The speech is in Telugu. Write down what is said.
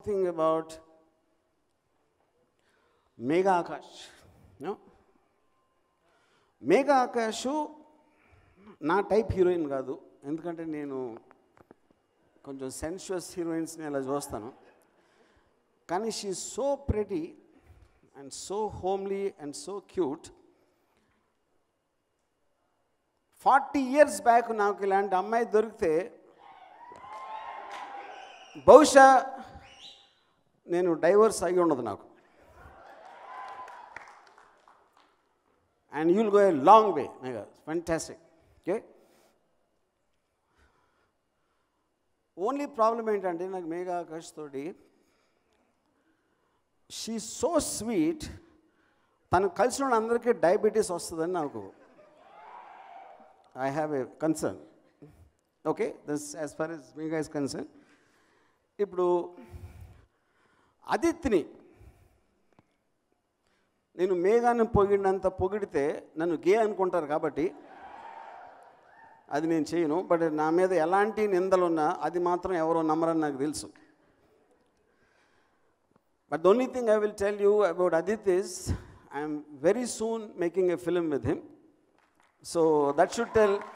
Thing about Megha Akash No? Megha Akash నా టైప్ హీరోయిన్ కాదు ఎందుకంటే నేను కొంచెం సెన్షువస్ హీరోయిన్స్ని అలా చూస్తాను కానీ she so pretty and so homely and so cute forty years back నాకు ఇలాంటి అమ్మాయి దొరికితే బహుశా నేను డైవర్స్ అయి ఉండదు నాకు and you'll go a long way Megha fantastic okay only problem ఏంటంటే నాకు మేఘా ఆకాష్ తోటి షీ సో స్వీట్ తను కలిసిన వాళ్ళందరికీ డయాబెటీస్ వస్తుందని నాకు I have a concern okay this as far as Megha is concern ఇప్పుడు అదిత్ని నేను మేఘాన్ని పొగిడినంత పొగిడితే నన్ను గే అనుకుంటారు కాబట్టి అది నేను చేయను బట్ నా మీద ఎలాంటి నిందలున్నా అది మాత్రం ఎవరో నమ్మరని నాకు తెలుసు but the only thing I will tell you about Adith is I'm very soon making a film with him so that should tell